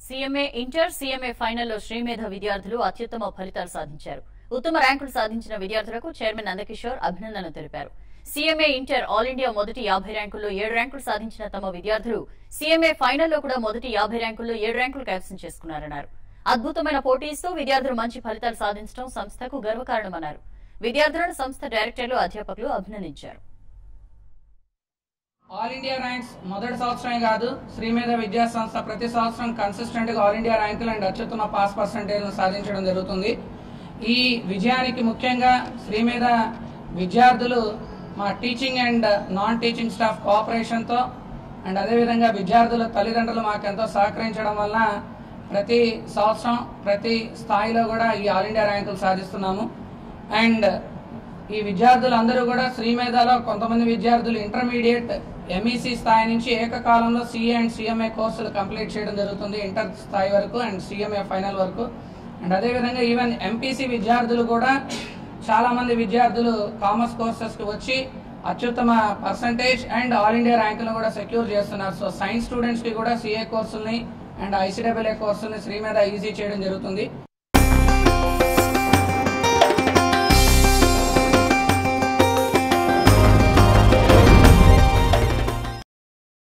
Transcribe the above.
సీఎంఏ inter సీఎంఏ ఫైనల్లో శ్రీమేధ విద్యార్థులు అత్యుత్తమ ఫలితాలు సాధించారు ఉత్తమ ర్యాంకులు సాధించిన విద్యార్థులకు చైర్మన్ నందకిషోర్ అభినందనలు తెలిపారు సీఎంఏ ఇంటర్ ఆల్ ఇండియా మొదటి యాభై ర్యాంకుల్లో ఏడు ర్యాంకులు సాధించిన తమ విద్యార్థులు సీఎంఏ ఫైనల్లో కూడా మొదటి యాభై ర్యాంకుల్లో ఏడు ర్యాంకులు కైవసం చేసుకున్నారన్నారు అద్భుతమైన పోటీ ఇస్తూ విద్యార్థులు మంచి ఫలితాలు సాధించడం సంస్థకు గర్వకారణమన్నారు విద్యార్థులను సంస్థ డైరెక్టర్లు అధ్యాపకులు అభినందించారు ఆల్ ఇండియా ర్యాంక్స్ మొదటి సంవత్సరమే కాదు శ్రీమేధ విద్యా సంస్థ ప్రతి సంవత్సరం కన్సిస్టెంట్ గా ఆల్ ఇండియా ర్యాంకులు అండ్ అత్యుత్తమ పాస్ పర్సంటేజ్ సాధించడం జరుగుతుంది ఈ విజయానికి ముఖ్యంగా శ్రీమేధ విద్యార్థులు మా teaching and non teaching staff cooperation తో అండ్ అదేవిధంగా విద్యార్థుల తల్లిదండ్రులు మాకు ఎంతో సహకరించడం వల్ల ప్రతి సంవత్సరం ప్రతి స్థాయిలో కూడా ఈ ఆల్ ఇండియా ర్యాంకులు సాధిస్తున్నాము అండ్ ఈ విద్యార్థులందరూ కూడా శ్రీమేధలో కొంతమంది విద్యార్థులు ఇంటర్మీడియట్ ఎంఈసి స్థాయి నుంచి ఏకకాలంలో సిఏ అండ్ సిఎంఏ కోర్సులు కంప్లీట్ చేయడం జరుగుతుంది ఇంటర్ స్థాయి వరకు అండ్ సిఎంఏ ఫైనల్ వరకు అండ్ అదేవిధంగా ఈవెన్ ఎంపీసీ విద్యార్థులు కూడా చాలా మంది విద్యార్థులు కామర్స్ కోర్సెస్ కి వచ్చి అత్యుత్తమ పర్సంటేజ్ అండ్ ఆల్ ఇండియా ర్యాంకులను కూడా సెక్యూర్ చేస్తున్నారు సో సైన్స్ స్టూడెంట్స్ కి కూడా సిఏ కోర్సుల్ని అండ్ ఐసీడబ్ల్యూఏ కోర్సుల్ని శ్రీమేధ ఈజీ చేయడం జరుగుతుంది